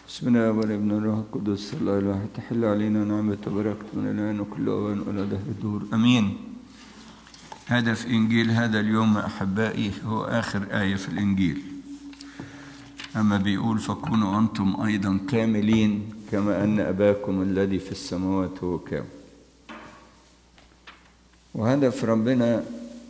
بسم الله والابن والروح القدس الله الواحد تحل علينا نعمة وبركة من الآن وكل أوان ولا دهر الدور أمين هدف إنجيل هذا اليوم أحبائي هو آخر آية في الإنجيل أما بيقول فكونوا أنتم أيضا كاملين كما أن أباكم الذي في السماوات هو كامل وهدف ربنا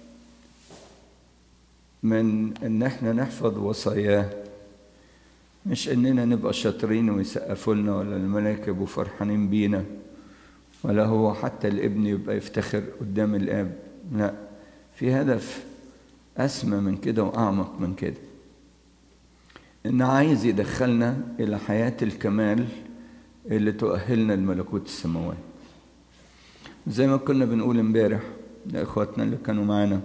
من ان احنا نحفظ وصاياه مش اننا نبقى شاطرين ويسقفوا لنا ولا الملائكه يبقوا فرحانين بينا ولا هو حتى الابن يبقى يفتخر قدام الاب لا في هدف اسمى من كده واعمق من كده ان عايز يدخلنا الى حياه الكمال اللي تؤهلنا لملكوت السماوات زي ما كنا بنقول امبارح لاخواتنا اللي كانوا معانا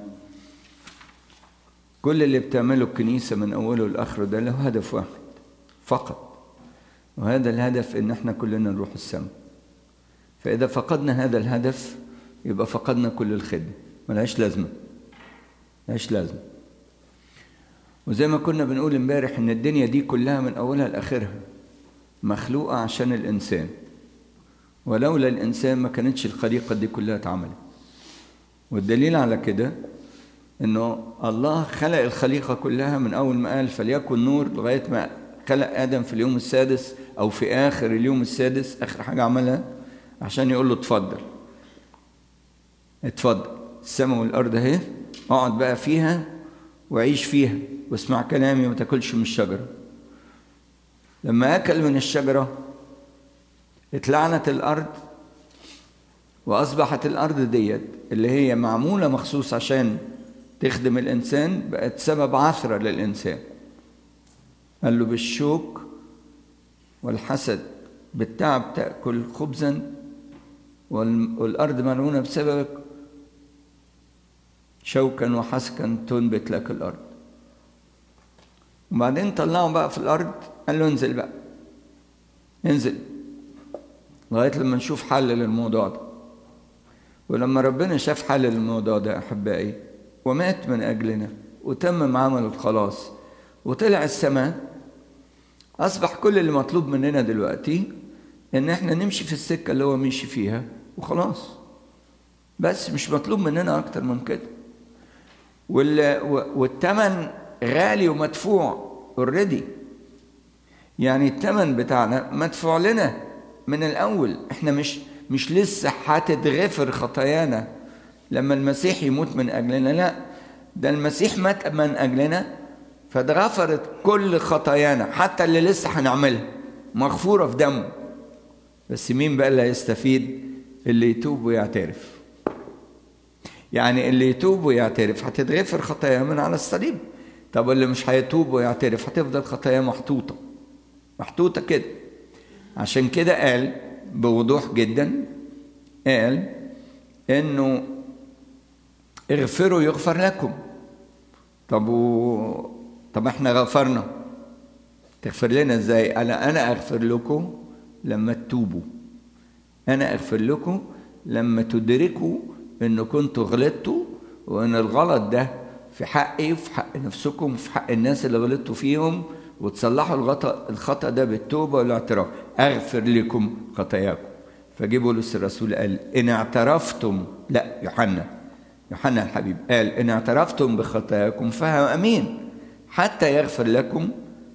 كل اللي بتعمله الكنيسة من أوله لآخره ده له هدف واحد فقط وهذا الهدف إن إحنا كلنا نروح السماء فإذا فقدنا هذا الهدف يبقى فقدنا كل الخدمة ملهاش لازمة ملهاش لازمة وزي ما كنا بنقول امبارح إن الدنيا دي كلها من أولها لآخرها مخلوقة عشان الإنسان ولولا الإنسان ما كانتش الخليقة دي كلها اتعملت والدليل على كده انه الله خلق الخليقه كلها من اول ما قال فليكن نور لغايه ما خلق ادم في اليوم السادس او في اخر اليوم السادس اخر حاجه عملها عشان يقول له اتفضل اتفضل السماء والارض اهي اقعد بقى فيها وعيش فيها واسمع كلامي وما تاكلش من الشجره لما اكل من الشجره اتلعنت الارض واصبحت الارض ديت اللي هي معموله مخصوص عشان تخدم الإنسان بقت سبب عثرة للإنسان قال له بالشوك والحسد بالتعب تأكل خبزا والأرض ملعونة بسببك شوكا وحسكا تنبت لك الأرض وبعدين طلعه بقى في الأرض قال له انزل بقى انزل لغاية لما نشوف حل للموضوع ده ولما ربنا شاف حل للموضوع ده أحبائي ومات من أجلنا وتمم عمل الخلاص وطلع السماء أصبح كل اللي مطلوب مننا دلوقتي إن إحنا نمشي في السكة اللي هو مشي فيها وخلاص بس مش مطلوب مننا أكتر من كده والثمن غالي ومدفوع اوريدي يعني الثمن بتاعنا مدفوع لنا من الأول إحنا مش مش لسه هتتغفر خطايانا لما المسيح يموت من أجلنا لا ده المسيح مات من أجلنا فاتغفرت كل خطايانا حتى اللي لسه هنعملها مغفورة في دمه بس مين بقى اللي هيستفيد اللي يتوب ويعترف يعني اللي يتوب ويعترف هتتغفر خطاياه من على الصليب طب اللي مش هيتوب ويعترف هتفضل خطاياه محطوطة محطوطة كده عشان كده قال بوضوح جدا قال انه اغفروا يغفر لكم طب و... طب احنا غفرنا تغفر لنا ازاي انا انا اغفر لكم لما تتوبوا انا اغفر لكم لما تدركوا ان كنتوا غلطتوا وان الغلط ده في حقي وفي حق نفسكم وفي حق الناس اللي غلطتوا فيهم وتصلحوا الخطا الخطا ده بالتوبه والاعتراف اغفر لكم خطاياكم فجه بولس الرسول قال ان اعترفتم لا يوحنا يوحنا الحبيب قال إن اعترفتم بخطاياكم فهو أمين حتى يغفر لكم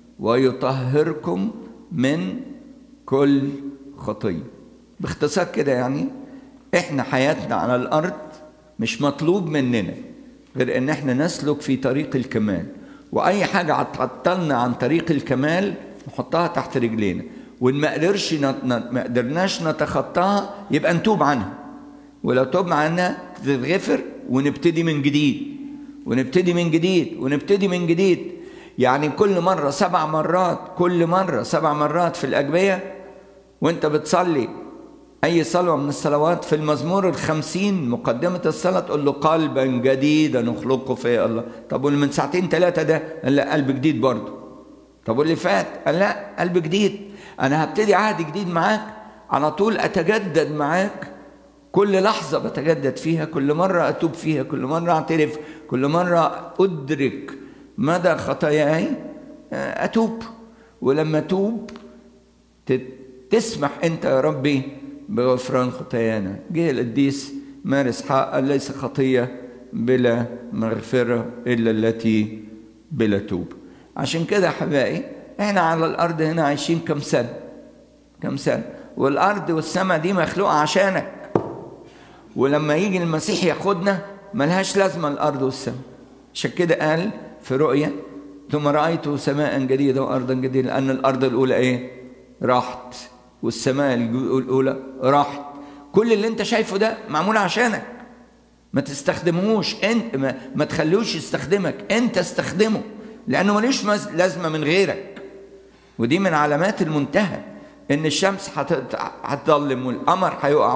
ويطهركم من كل خطية باختصار كده يعني إحنا حياتنا على الأرض مش مطلوب مننا غير إن إحنا نسلك في طريق الكمال وأي حاجة هتعطلنا عن طريق الكمال نحطها تحت رجلينا وإن ما قدرش ما قدرناش نتخطاها يبقى نتوب عنها ولو توبنا عنها تتغفر ونبتدي من جديد ونبتدي من جديد ونبتدي من جديد يعني كل مرة سبع مرات كل مرة سبع مرات في الأجبية وانت بتصلي أي صلوة من الصلوات في المزمور الخمسين مقدمة الصلاة تقول له قلبا جديدا نخلقه في الله طب واللي من ساعتين ثلاثة ده قال لا قلب جديد برضه طب واللي فات قال لا قلب جديد أنا هبتدي عهد جديد معاك على طول أتجدد معاك كل لحظة بتجدد فيها كل مرة أتوب فيها كل مرة أعترف كل مرة أدرك مدى خطاياي أتوب ولما أتوب تسمح انت يا ربي بغفران خطايانا جه القديس مارس حق قال ليس خطيه بلا مغفره الا التي بلا توب عشان كده يا حبايبي احنا على الارض هنا عايشين كم سنه كم سنه والارض والسماء دي مخلوقه عشانك ولما يجي المسيح ياخدنا ملهاش لازمه الارض والسماء عشان كده قال في رؤيا ثم رايت سماء جديده وارضا جديده لان الارض الاولى ايه راحت والسماء الاولى راحت كل اللي انت شايفه ده معمول عشانك ما تستخدمهوش انت ما, ما تخلوش يستخدمك انت استخدمه لانه ملوش لازمه من غيرك ودي من علامات المنتهى ان الشمس هتظلم والقمر هيقع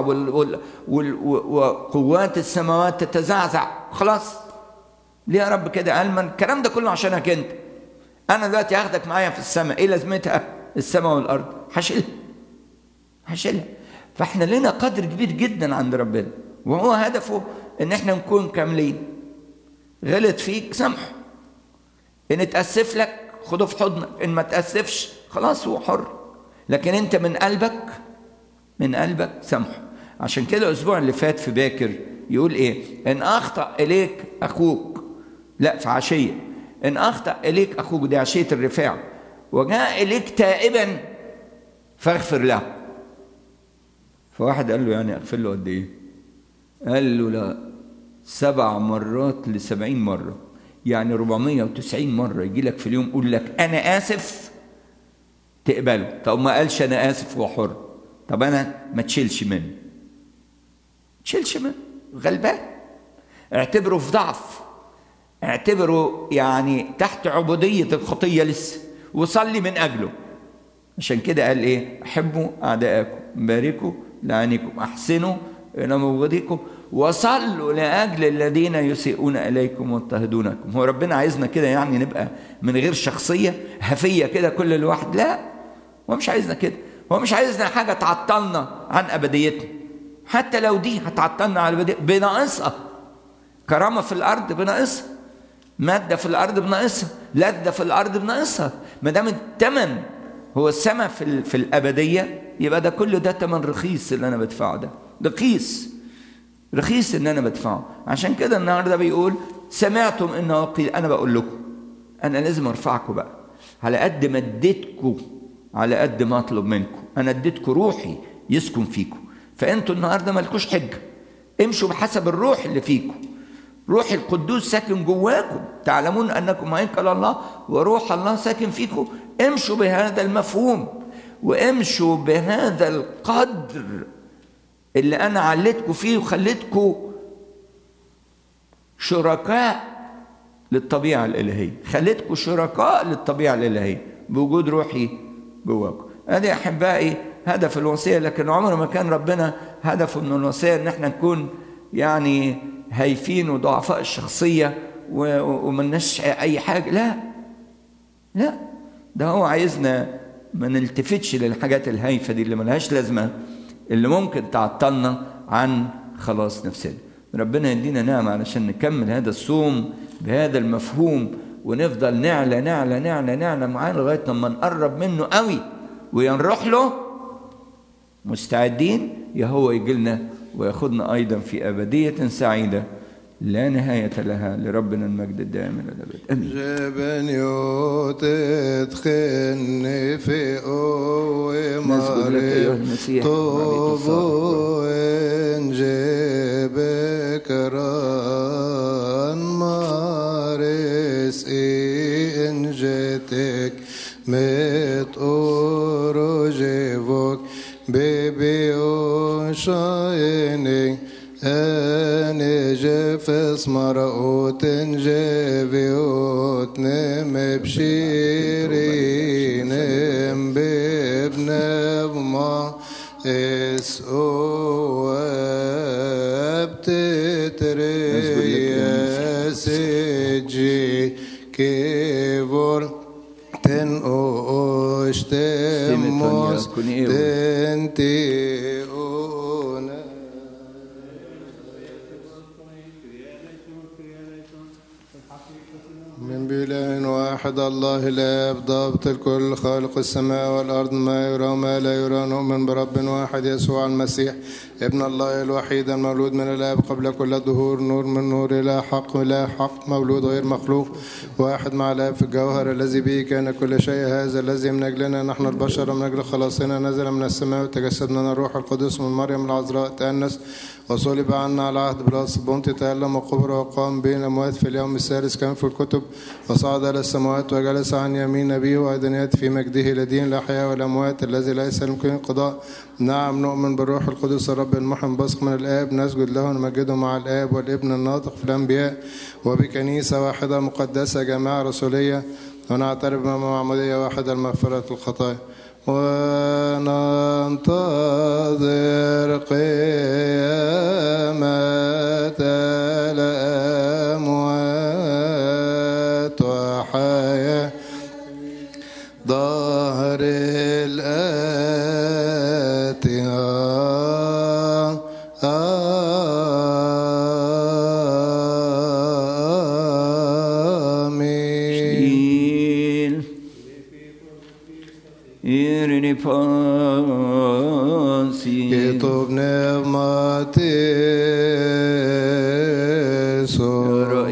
وقوات السماوات تتزعزع خلاص ليه يا رب كده قال من الكلام ده كله عشانك انت انا دلوقتي هاخدك معايا في السماء ايه لازمتها السماء والارض هشيلها هشيلها فاحنا لنا قدر كبير جدا عند ربنا وهو هدفه ان احنا نكون كاملين غلط فيك سامحه ان اتاسف لك خده في حضنك ان ما تاسفش خلاص هو حر لكن انت من قلبك من قلبك سامحه عشان كده الاسبوع اللي فات في باكر يقول ايه ان اخطا اليك اخوك لا في عشيه ان اخطا اليك اخوك دي عشيه الرفاع وجاء اليك تائبا فاغفر له فواحد قال له يعني اغفر له قد ايه قال له لا سبع مرات لسبعين مرة يعني 490 مرة يجي لك في اليوم يقول لك أنا آسف تقبله طب ما قالش أنا آسف هو حر طب أنا ما تشيلش منه تشيلش منه غلبان اعتبره في ضعف اعتبره يعني تحت عبودية الخطية لسه وصلي من أجله عشان كده قال إيه أحبوا أعداءكم باركوا لعنيكم أحسنوا إلى مبغضيكم وصلوا لأجل الذين يسيئون إليكم ويضطهدونكم هو ربنا عايزنا كده يعني نبقى من غير شخصية هفية كده كل الواحد لا هو مش عايزنا كده هو مش عايزنا حاجة تعطلنا عن أبديتنا حتى لو دي هتعطلنا على أبديتنا بناقصها كرامة في الأرض بناقصها مادة في الأرض بناقصها لذة في الأرض بناقصها ما دام الثمن هو السماء في, في الأبدية يبقى ده كله ده ثمن رخيص اللي أنا بدفعه ده رخيص رخيص ان انا بدفعه عشان كده النهارده بيقول سمعتم انه قيل انا بقول لكم انا لازم ارفعكم بقى على قد ما اديتكم على قد ما اطلب منكم انا اديتكم روحي يسكن فيكم فانتوا النهارده مالكوش حجه امشوا بحسب الروح اللي فيكم روح القدوس ساكن جواكم تعلمون انكم هيكل الله وروح الله ساكن فيكم امشوا بهذا المفهوم وامشوا بهذا القدر اللي انا عليتكم فيه وخليتكم شركاء للطبيعه الالهيه خليتكم شركاء للطبيعه الالهيه بوجود روحي جواكم ادي احبائي هدف الوصيه لكن عمر ما كان ربنا هدفه من الوصيه ان احنا نكون يعني هايفين وضعفاء الشخصيه وملناش اي حاجه لا لا ده هو عايزنا ما نلتفتش للحاجات الهايفه دي اللي ملهاش لازمه اللي ممكن تعطلنا عن خلاص نفسنا ربنا يدينا نعمة علشان نكمل هذا الصوم بهذا المفهوم ونفضل نعلى نعلى نعلى نعلى معاه لغاية لما نقرب منه قوي وينروح له مستعدين يا هو يجي لنا وياخدنا أيضا في أبدية سعيدة لا نهاية لها لربنا المجد الدائم إلى الأبد آمين جبن يتدخلني في قوة نسجد لك أيها مريض المسيح طوبو إن جبك ران مارس إن جتك مت أورو جيفوك بيبي وشايني أنا جفس مرأوت جبيوت نم بشيرين بابن ما اس او بتتري سجي كيفور تن اوش تموس تنتي اونا من بإله واحد الله الآب ضابط الكل خالق السماء والأرض ما يرى وما لا يرى نؤمن برب واحد يسوع المسيح ابن الله الوحيد المولود من الآب قبل كل الدهور نور من نور إلى حق إلى حق مولود غير مخلوق واحد مع الآب في الجوهر الذي به كان كل شيء هذا الذي من أجلنا نحن البشر من أجل خلاصنا نزل من السماء وتجسد لنا الروح القدس من مريم العذراء تأنس وصلب عنا على عهد بلاس بونت تألم وقبر وقام بين الأموات في اليوم الثالث كان في الكتب وصعد إلى السماوات وجلس عن يمين نبيه وأيضا يأتي في مجده لدين الأحياء والأموات الذي ليس يمكن انقضاء نعم نؤمن بالروح القدس الرب المحن بصق من الآب نسجد له ونمجده مع الآب والابن الناطق في الأنبياء وبكنيسة واحدة مقدسة جماعة رسولية ونعترف بمعمودية واحدة لمغفرة الخطايا وننتظر قيامة الأموات وحياة ظهر الآتي آمين Il irini pasi كتبنا